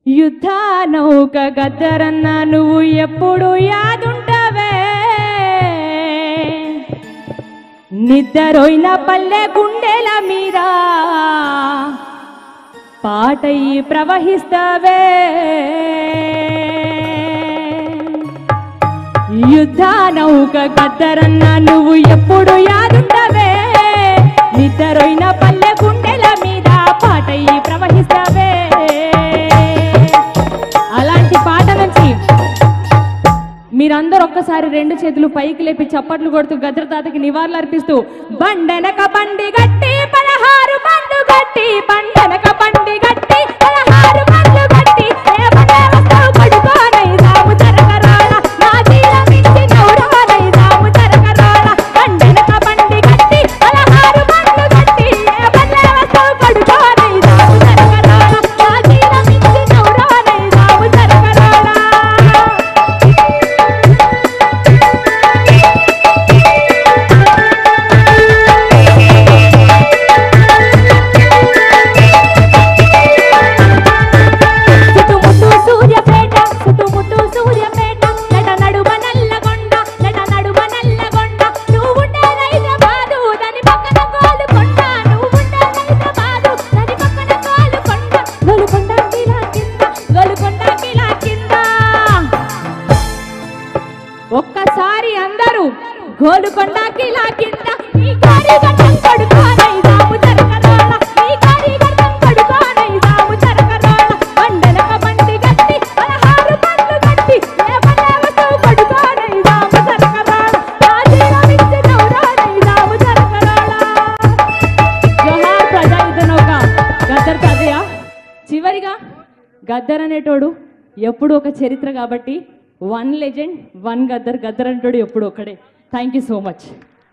యుద్ధ నౌక గద్దరన్న నువ్వు ఎప్పుడు యాదుంటవే నిద్రపోయిన పల్లె గుండెల మీద పాటయి ప్రవహిస్తావే యుద్ధ నౌక గద్దరన్న నువ్వు ఎప్పుడు యాదుంటవే నిద్రపోయిన పల్లె గుండెల మీద పాటయి ప్రవహిస్తావే అలాంటి పాట నుంచి మీరందరూ ఒక్కసారి రెండు చేతులు పైకి లేపి చప్పట్లు కొడుతూ గద్ర తాతకి నివాళులు అర్పిస్తూ బండెనక బండి గట్టి పదహారు బండ్లు గట్టి బండెనక బండి గట్టి పదహారు బండ్లు గట్టి ఏ బండే వస్తావు పడుకోనై సాము జరగరాళ నా జీల మించి నవ్వురానై సాము జరగరాళ బండెనక బండి గట్టి పదహారు బండ్లు గట్టి ఏ బండే వస్తావు పడుకోనై సాము జరగరాళ నా జీల మించి నవ్వురానై సాము జరగరాళ చుట్టుముట్టు సూర్యపేట చుట్టుముట్టు సూర్యపేట నట నడుమ నల్లగొండ నట నడుమ నల్లగొండ నువ్వుండే హైదరాబాదు దాని పక్కన గోలుకొండ నువ్వుండే హైదరాబాదు దాని పక్కన గోలుకొండ గోలుకొండ కిలా కింద గోలుకొండ కిలా కింద ఒక్కసారి అందరూ గోలుకొండ కిలా కింద నీ కారి గడ్డం పడుకోనై సాము జరగరాళ నీ కారి గడ్డం పడుకోనై సాము జరగరాళ బండనక బండి గట్టి పదహారు బండ్లు గట్టి ఏ బండవతో పడుకోనై సాము జరగరాళ రాజీల విచ్చి నౌరానై సాము జరగరాళ జోహార్ ప్రజాయుద్ధ నౌక గద్దర్ తాతయ్య చివరిగా గద్దర్ అనేటోడు ఎప్పుడు ఒక చరిత్ర కాబట్టి one legend one Gaddar Gaddar అనేటోడు ఎప్పుడు ఒకడే thank you so much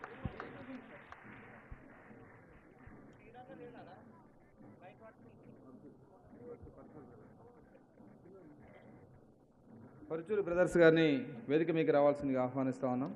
Paruchuri brothers గారిని వేదిక మీకు రావాల్సిందిగా ఆహ్వానిస్తా ఉన్నాం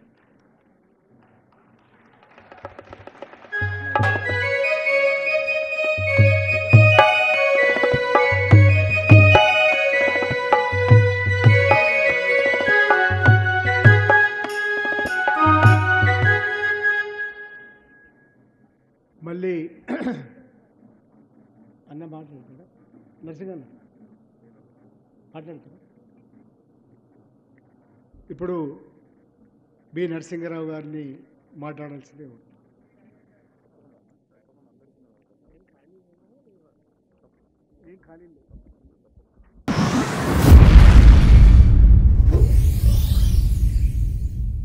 మళ్ళీ అన్న మాట్లాడుతాడా నరసింహన్న మాట్లాడుతాడా ఇప్పుడు బి నరసింహరావు గారిని మాట్లాడాల్సిందే ఉంది ఏం ఖాళీ లేదు